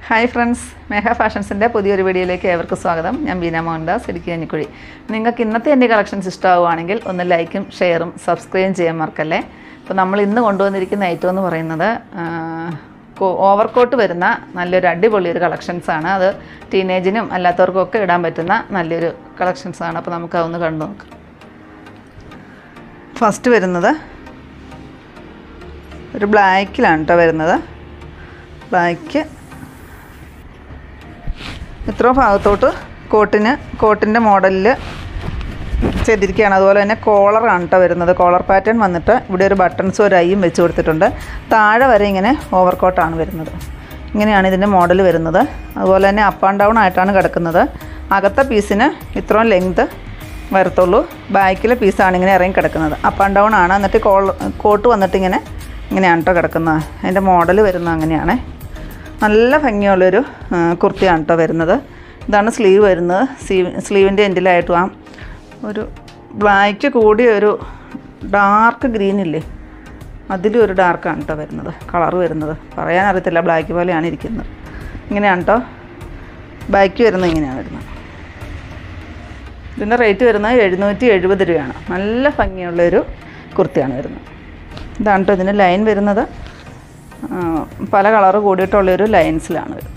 hi friends മേഘ ഫാഷൻസിൻ്റെ പുതിയൊരു വീഡിയോയിലേക്ക് ഏവർക്കും സ്വാഗതം ഞാൻ ബീന മോഹൻദാസ് ഇടുക്കി കഞ്ഞിക്കുഴി നിങ്ങൾക്ക് ഇന്നത്തെ എൻ്റെ കളക്ഷൻസ് ഇഷ്ടമാവുകയാണെങ്കിൽ ഒന്ന് ലൈക്കും ഷെയറും സബ്സ്ക്രൈബും ചെയ്യാൻ മറക്കല്ലേ അപ്പോൾ നമ്മൾ ഇന്ന് കൊണ്ടുവന്നിരിക്കുന്ന ഐറ്റം എന്ന് പറയുന്നത് ഓവർകോട്ട് വരുന്ന നല്ലൊരു അടിപൊളി ഒരു കളക്ഷൻസാണ് അത് ടീനേജിനും അല്ലാത്തവർക്കും ഒക്കെ ഇടാൻ പറ്റുന്ന നല്ലൊരു കളക്ഷൻസാണ് അപ്പോൾ നമുക്ക് അതൊന്ന് കണ്ടു നോക്കാം ഫസ്റ്റ് വരുന്നത് ഒരു ബ്ലാക്കിലാണ് കേട്ടോ വരുന്നത് ബ്ലാക്ക് ഇത്ര ഭാഗത്തോട്ട് കോട്ടിന് കോട്ടിൻ്റെ മോഡലിൽ ചെയ്തിരിക്കുകയാണ് അതുപോലെ തന്നെ കോളറാണ് കേട്ടോ വരുന്നത് കോളർ പാറ്റേൺ വന്നിട്ട് ഇവിടെ ഒരു ബട്ടൺസും ഒരു ഐയും വെച്ച് കൊടുത്തിട്ടുണ്ട് താഴെ വരെ ഇങ്ങനെ ഓവർ കോട്ടാണ് വരുന്നത് ഇങ്ങനെയാണ് ഇതിൻ്റെ മോഡൽ വരുന്നത് അതുപോലെ തന്നെ അപ്പ് ആൻഡ് ഡൗൺ ആയിട്ടാണ് കിടക്കുന്നത് അകത്തെ പീസിന് ഇത്രയും ലെങ്ത് വരത്തുള്ളൂ ബാക്കിലെ പീസാണ് ഇങ്ങനെ ഇറങ്ങി കിടക്കുന്നത് അപ്പ് ആൻഡ് ഡൗൺ ആണ് എന്നിട്ട് കോൾ കോട്ട് വന്നിട്ട് ഇങ്ങനെ ഇങ്ങനെയാണ് കേട്ടോ കിടക്കുന്നത് അതിൻ്റെ മോഡൽ വരുന്നത് അങ്ങനെയാണ് നല്ല ഭംഗിയുള്ളൊരു ആ, കുർത്തിയാണ് കേട്ടോ വരുന്നത് ഇതാണ് സ്ലീവ് വരുന്നത് സ്ലീവ് സ്ലീവിൻ്റെ എൻഡിലായിട്ട് ആ ഒരു ബ്ലാക്ക് കൂടിയ ഒരു ഡാർക്ക് ഗ്രീൻ ഇല്ലേ അതിലും ഒരു ഡാർക്കാണ് കേട്ടോ വരുന്നത് കളർ വരുന്നത് പറയാൻ അറിയത്തില്ല ബ്ലാക്ക് പോലെയാണ് ഇരിക്കുന്നത് ഇങ്ങനെയാണ് കേട്ടോ ബാക്ക് വരുന്നത് ഇങ്ങനെയാണ് വരുന്നത് ഇതിൻ്റെ റേറ്റ് വരുന്നത് എഴുന്നൂറ്റി എഴുപത് രൂപയാണ് നല്ല ഭംഗിയുള്ളൊരു കുർത്തിയാണ് വരുന്നത് ഇതാണ് കേട്ടോ ഇതിന് ലൈൻ വരുന്നത് ആ, പല കളറ് കൂടിയിട്ടുള്ളൊരു ലൈൻസിലാണ് വരുന്നത്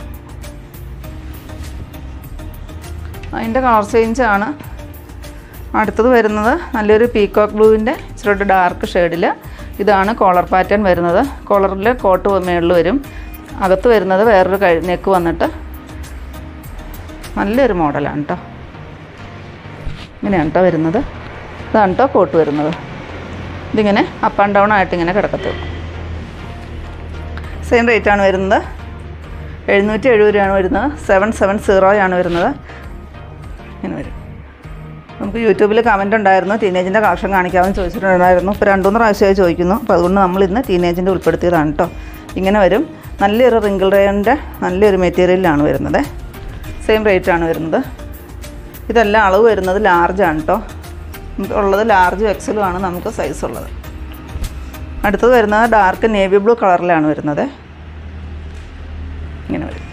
അതിൻ്റെ കളർ ചേഞ്ചാണ് അടുത്തത് വരുന്നത് നല്ലൊരു പീക്കോക്ക് ബ്ലൂവിൻ്റെ ഇച്ചിരി ഡാർക്ക് ഷെയ്ഡിൽ ഇതാണ് കോളർ പാറ്റേൺ വരുന്നത് കോളറിൽ കോട്ട് മേളിൽ വരും അകത്ത് വരുന്നത് വേറൊരു കഴി നെക്ക് വന്നിട്ട് നല്ലൊരു മോഡലാണ് കേട്ടോ ഇങ്ങനെയാണ് കേട്ടോ വരുന്നത് ഇതാണ് കേട്ടോ കോട്ട് വരുന്നത് ഇതിങ്ങനെ അപ്പ് ആൻഡ് ഡൗൺ ആയിട്ട് ഇങ്ങനെ കിടക്കത്തുള്ളൂ സെയിം റേറ്റാണ് വരുന്നത് എഴുന്നൂറ്റി എഴുപത് രൂപയാണ് വരുന്നത് സെവൻ സെവൻ സീറോയാണ് വരുന്നത് ഇങ്ങനെ വരും നമുക്ക് യൂട്യൂബിൽ കമൻ്റ് ഉണ്ടായിരുന്നു ടീനേജിൻ്റെ കളക്ഷൻ കാണിക്കാമെന്ന് ചോദിച്ചിട്ടുണ്ടായിരുന്നു ഇപ്പോൾ രണ്ടുമൂന്ന് പ്രാവശ്യമായി ചോദിക്കുന്നു അപ്പോൾ അതുകൊണ്ട് നമ്മൾ ഇന്ന് ടീനേജിൻ്റെ ഉൾപ്പെടുത്തിയതാണ് കേട്ടോ ഇങ്ങനെ വരും നല്ലൊരു റിങ്കിൾ റേൻ്റെ നല്ലൊരു മെറ്റീരിയലാണ് വരുന്നത് സെയിം റേറ്റാണ് വരുന്നത് ഇതെല്ലാം അളവ് വരുന്നത് ലാർജാണ് കേട്ടോ നമുക്ക് ഉള്ളത് ലാർജും എക്സലും ആണ് നമുക്ക് സൈസ് ഉള്ളത് അടുത്തത് വരുന്നത് ഡാർക്ക് നേവി ബ്ലൂ കളറിലാണ് വരുന്നത് ഇങ്ങനെ വരും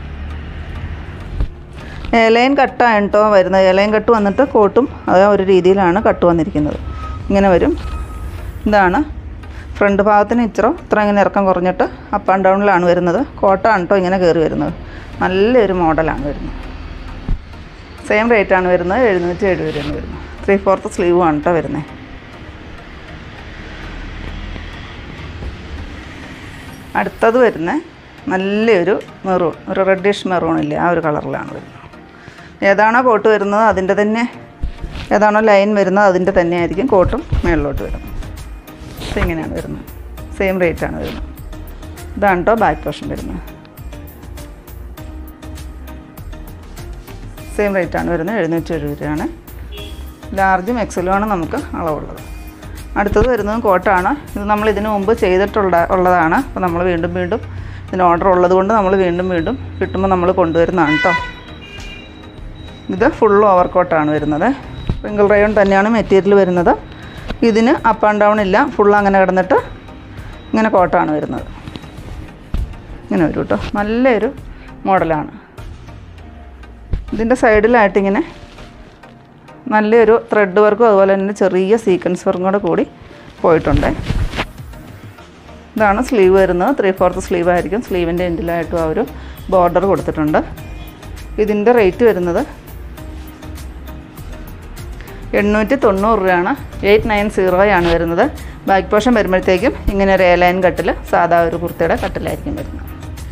ഏലൈൻ കട്ടാണ് കേട്ടോ വരുന്നത് ഏലൈൻ കട്ട് വന്നിട്ട് കോട്ടും അത് ഒരു രീതിയിലാണ് കട്ട് വന്നിരിക്കുന്നത് ഇങ്ങനെ വരും ഇതാണ് ഫ്രണ്ട് ഭാഗത്തിന് ഇച്ചിറ ഇത്ര ഇങ്ങനെ ഇറക്കം കുറഞ്ഞിട്ട് അപ്പ് ആൻഡ് ഡൗണിലാണ് വരുന്നത് കോട്ടാണ് കേട്ടോ ഇങ്ങനെ കയറി വരുന്നത് നല്ലൊരു മോഡലാണ് വരുന്നത് സെയിം റേറ്റാണ് വരുന്നത് എഴുന്നൂറ്റി എഴുപത് രൂപയാണ് വരുന്നത് ത്രീ ഫോർത്ത് സ്ലീവും ആണ് കേട്ടോ വരുന്നത് അടുത്തത് വരുന്ന നല്ലൊരു മെറൂൺ ഒരു റെഡിഷ് മെറൂൺ ഇല്ലേ ആ ഒരു കളറിലാണ് വരുന്നത് ഏതാണോ കോട്ട് വരുന്നത് അതിൻ്റെ തന്നെ ഏതാണോ ലൈൻ വരുന്നത് അതിൻ്റെ തന്നെ ആയിരിക്കും കോട്ടും മേളിലോട്ട് വരുന്നത് അപ്പോൾ ഇങ്ങനെയാണ് വരുന്നത് സെയിം റേറ്റാണ് വരുന്നത് ഇതാണ് കേട്ടോ ബാക്ക് പോർഷൻ വരുന്നത് സെയിം റേറ്റാണ് വരുന്നത് എഴുന്നൂറ്റി എഴുപത് രൂപയാണ് ലാർജും എക്സലുമാണ് നമുക്ക് അളവുള്ളത് അടുത്തത് വരുന്നത് കോട്ടാണ് ഇത് നമ്മൾ ഇതിനു മുമ്പ് ചെയ്തിട്ടുള്ള ഉള്ളതാണ് അപ്പോൾ നമ്മൾ വീണ്ടും വീണ്ടും ഇതിന് ഓർഡർ ഉള്ളത് കൊണ്ട് നമ്മൾ വീണ്ടും വീണ്ടും കിട്ടുമ്പോൾ നമ്മൾ കൊണ്ടുവരുന്നതാണ് കേട്ടോ ഇത് ഫുൾ ഓവർ കോട്ടാണ് വരുന്നത് റിങ്കിൾ റയോൺ തന്നെയാണ് മെറ്റീരിയൽ വരുന്നത് ഇതിന് അപ്പ് ആൻഡ് ഡൗൺ ഇല്ല ഫുൾ അങ്ങനെ കിടന്നിട്ട് ഇങ്ങനെ കോട്ടാണ് വരുന്നത് ഇങ്ങനെ വരും കേട്ടോ നല്ലൊരു മോഡലാണ് ഇതിൻ്റെ സൈഡിലായിട്ട് ഇങ്ങനെ നല്ലൊരു ത്രെഡ് വർക്കും അതുപോലെ തന്നെ ചെറിയ സീക്വൻസ് വർക്കും കൂടെ കൂടി പോയിട്ടുണ്ട് ഇതാണ് സ്ലീവ് വരുന്നത് ത്രീ ഫോർത്ത് സ്ലീവ് ആയിരിക്കും സ്ലീവിൻ്റെ എൻഡിലായിട്ടും ആ ഒരു ബോർഡർ കൊടുത്തിട്ടുണ്ട് ഇതിൻ്റെ റേറ്റ് വരുന്നത് എണ്ണൂറ്റി തൊണ്ണൂറ് രൂപയാണ് എയ്റ്റ് നയൻ സീറോയാണ് വരുന്നത് ബാക്ക് പോർഷൻ വരുമ്പോഴത്തേക്കും ഇങ്ങനെ ഒരു എയർലൈൻ കട്ടിൽ സാധാ ഒരു കുർത്തയുടെ കട്ടിലായിരിക്കും വരുന്നത്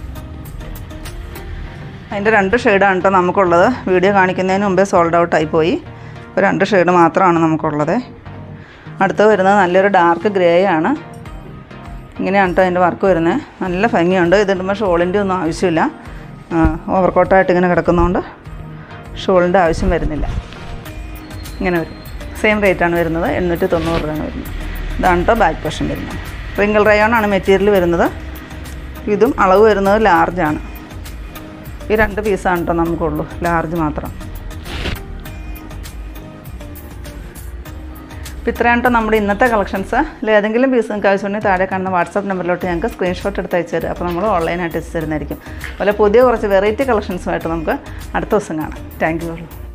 അതിൻ്റെ രണ്ട് ഷെയ്ഡാണ് കേട്ടോ നമുക്കുള്ളത് വീഡിയോ കാണിക്കുന്നതിന് മുമ്പേ സോൾഡ് ഔട്ട് ആയി പോയി ഇപ്പോൾ രണ്ട് ഷെയ്ഡ് മാത്രമാണ് നമുക്കുള്ളത് അടുത്ത് വരുന്നത് നല്ലൊരു ഡാർക്ക് ഗ്രേ ആണ് ഇങ്ങനെയാണ് കേട്ടോ അതിൻ്റെ വർക്ക് വരുന്നത് നല്ല ഭംഗിയുണ്ട് ഇതിടുമ്പോൾ ഷോളിൻ്റെ ഒന്നും ആവശ്യമില്ല ഓവർകോട്ടായിട്ട് ഇങ്ങനെ കിടക്കുന്നതുകൊണ്ട് ഷോളിൻ്റെ ആവശ്യം വരുന്നില്ല ഇങ്ങനെ വരും സെയിം റേറ്റാണ് വരുന്നത് എണ്ണൂറ്റി തൊണ്ണൂറ് രൂപയാണ് വരുന്നത് ഇതാണ് കേട്ടോ ബാക്ക് പോർഷൻ വരുന്നത് റിങ്കിൾ റയോൺ ആണ് മെറ്റീരിയൽ വരുന്നത് ഇതും അളവ് വരുന്നത് ലാർജാണ് ഈ രണ്ട് പീസാണ് കേട്ടോ നമുക്കുള്ളൂ ലാർജ് മാത്രം അപ്പോൾ ഇത്രയാണ് കേട്ടോ നമ്മുടെ ഇന്നത്തെ കളക്ഷൻസ് അല്ലെ ഏതെങ്കിലും പീസ് നിങ്ങൾക്ക് ആവശ്യമുണ്ടെങ്കിൽ താഴെ കാണുന്ന വാട്സാപ്പ് നമ്പറിലോട്ട് ഞങ്ങൾക്ക് സ്ക്രീൻഷോട്ട് എടുത്ത് അയച്ചു തരും അപ്പോൾ നമ്മൾ ഓൺലൈനായിട്ട് എത്തിച്ചു തരുന്നതായിരിക്കും അതുപോലെ പുതിയ കുറച്ച് വെറൈറ്റി കളക്ഷൻസുമായിട്ട് നമുക്ക് അടുത്ത ദിവസം കാണാം താങ്ക് യു